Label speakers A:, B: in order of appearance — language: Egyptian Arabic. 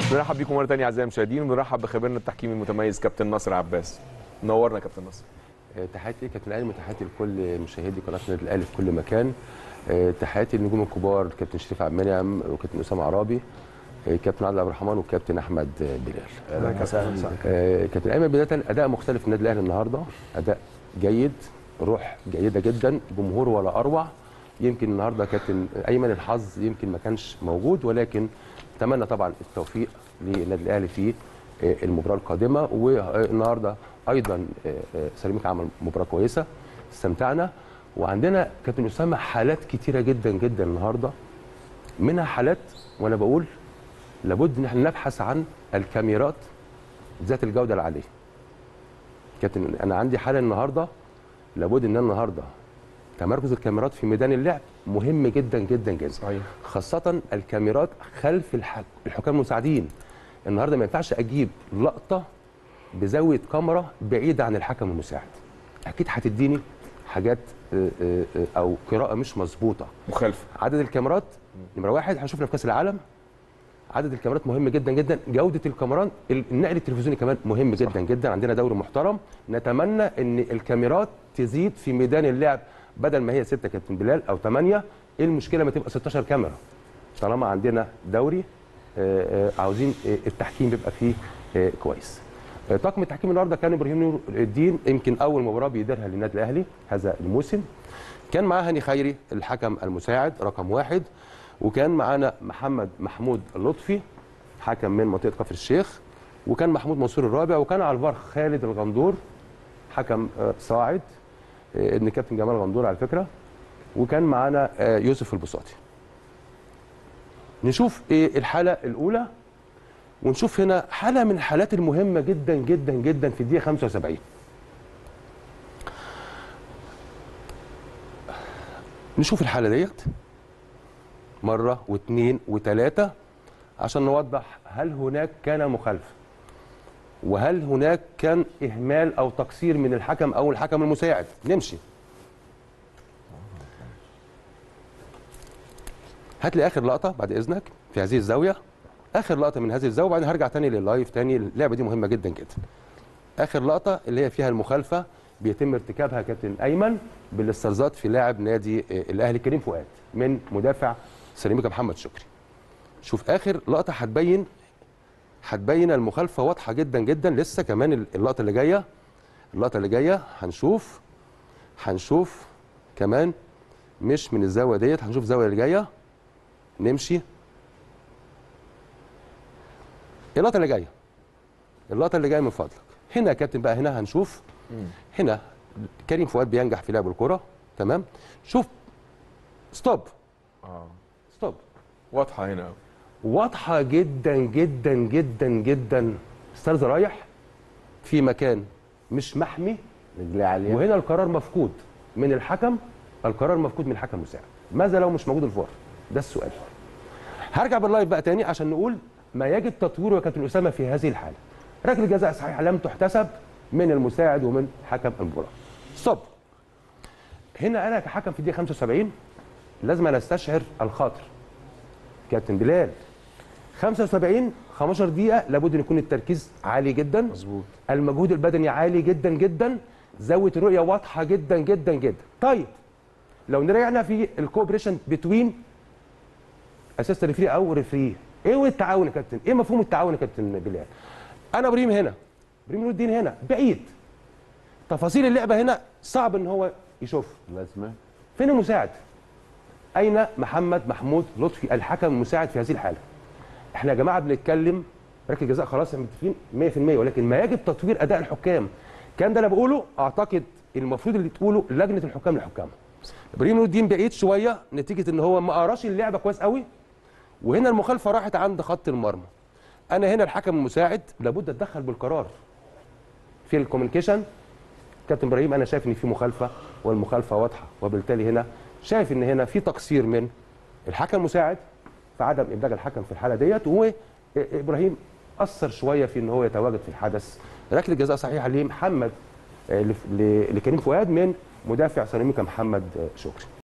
A: بنرحب بيكم مره ثانيه اعزائي المشاهدين وبنرحب بخبيرنا التحكيمي المتميز كابتن نصر عباس نورنا يا كابتن نصر
B: آه، تحياتي كابتن الاهلي وتحياتي لكل مشاهدي قناه النادي الاهلي في كل مكان آه، تحياتي للنجوم الكبار الكابتن شريف عبد المنعم وكابتن اسامه عرابي آه، كابتن عادل عبد الرحمن والكابتن احمد آه، بلال آه، كابتن ايمن بدايه اداء مختلف في النادي الاهلي النهارده اداء جيد روح جيده جدا جمهور ولا اروع يمكن النهارده كابتن ايمن الحظ يمكن ما كانش موجود ولكن اتمنى طبعا التوفيق للنادي الاهلي في آه، المباراه القادمه والنهارده ايضا آه، آه، سيراميكا عمل مباراه كويسه استمتعنا وعندنا كابتن اسامه حالات كتيره جدا جدا النهارده منها حالات وانا بقول لابد ان احنا نبحث عن الكاميرات ذات الجوده العاليه كابتن انا عندي حاله النهارده لابد ان أنا النهارده تمركز الكاميرات في ميدان اللعب مهم جدا جدا جدا
A: صحيح
B: خاصة الكاميرات خلف الح- الحكام المساعدين النهارده ما ينفعش اجيب لقطة بزاوية كاميرا بعيدة عن الحكم المساعد اكيد هتديني حاجات آه، آه، آه، او قراءة مش مظبوطة
A: مخالفه
B: عدد الكاميرات نمرة واحد هنشوفنا في كأس العالم عدد الكاميرات مهم جدا جدا جودة الكاميرات النقل التلفزيوني كمان مهم جدا جدا عندنا دوري محترم نتمنى ان الكاميرات تزيد في ميدان اللعب بدل ما هي 6 كابتن بلال او 8 ايه المشكله ما تبقى 16 كاميرا طالما عندنا دوري آه، آه، عاوزين آه، التحكيم يبقى فيه آه، كويس آه، طاقم التحكيم النهارده كان ابراهيم نور الدين يمكن اول مباراه بيديرها للنادي الاهلي هذا الموسم كان معاه هاني خيري الحكم المساعد رقم واحد وكان معانا محمد محمود لطفي حكم من منطقه كفر الشيخ وكان محمود منصور الرابع وكان على الفار خالد الغندور حكم آه، صاعد آه، ابن كابتن جمال غندور على فكره وكان معانا آه، يوسف البساطي نشوف ايه الحاله الاولى ونشوف هنا حاله من الحالات المهمه جدا جدا جدا في الدقيقه 75 نشوف الحاله ديت مره واثنين وثلاثه عشان نوضح هل هناك كان مخالفه وهل هناك كان اهمال او تقصير من الحكم او الحكم المساعد نمشي هات لي اخر لقطه بعد اذنك في هذه الزاويه اخر لقطه من هذه الزاويه وبعدين هرجع تاني لللايف تاني اللعبه دي مهمه جدا جدا اخر لقطه اللي هي فيها المخالفه بيتم ارتكابها كابتن ايمن بالاسترزاد في لاعب نادي آه، الاهلي كريم فؤاد من مدافع سيراميكا محمد شكري شوف اخر لقطه هتبين هتبين المخالفه واضحه جدا جدا لسه كمان اللقطه اللي جايه اللقطه اللي جايه هنشوف هنشوف كمان مش من الزاويه ديت هنشوف الزاويه اللي جايه نمشي اللقطه اللي جايه اللقطه اللي جايه من فضلك هنا يا كابتن بقى هنا هنشوف هنا كريم فؤاد بينجح في لعب الكره تمام شوف ستوب
A: اه
B: ستوب
A: واضحه هنا قوي
B: واضحه جدا جدا جدا جدا استاذ رايح في مكان مش محمي
C: رجليه عاليه
B: وهنا القرار مفقود من الحكم القرار مفقود من الحكم المساعد ماذا لو مش موجود الفار ده السؤال هرجع باللايف بقى تاني عشان نقول ما يجب تطويره يا كابتن اسامه في هذه الحاله ركله جزاء صحيحه لم تحتسب من المساعد ومن حكم المباراه ستوب هنا انا كحكم في الدقيقه 75 لازم أنا استشعر الخاطر كابتن بلال 75 15 دقيقه لابد ان يكون التركيز عالي جدا
A: مظبوط
B: المجهود البدني عالي جدا جدا زاويه الرؤيه واضحه جدا جدا جدا طيب لو نراجعنا في الكوبريشن بتوين اسيست ريفري او ريفري ايه هو التعاون يا كابتن ايه مفهوم التعاون يا كابتن بلال انا ابراهيم هنا ابراهيم نور الدين هنا بعيد تفاصيل اللعبه هنا صعب ان هو يشوفها
C: لازمه
B: فين المساعد؟ أين محمد محمود لطفي الحكم المساعد في هذه الحالة؟ احنا يا جماعة بنتكلم ركله جزاء خلاص احنا متفقين 100% ولكن ما يجب تطوير أداء الحكام. الكلام ده أنا بقوله أعتقد المفروض اللي تقوله لجنة الحكام للحكام. إبراهيم نور الدين بعيد شوية نتيجة إن هو ما قراش اللعبة كويس قوي وهنا المخالفة راحت عند خط المرمى. أنا هنا الحكم المساعد لابد أتدخل بالقرار. في الكوميونيكيشن كابتن ابراهيم انا شايف ان في مخالفه والمخالفه واضحه وبالتالي هنا شايف ان هنا في تقصير من الحكم المساعد في عدم ابلاغ الحكم في الحاله ديت وابراهيم اثر شويه في ان هو يتواجد في الحدث ركله جزاء صحيحه لمحمد آه، لف- ل- لكريم فؤاد من مدافع سيراميكا محمد آه، شكري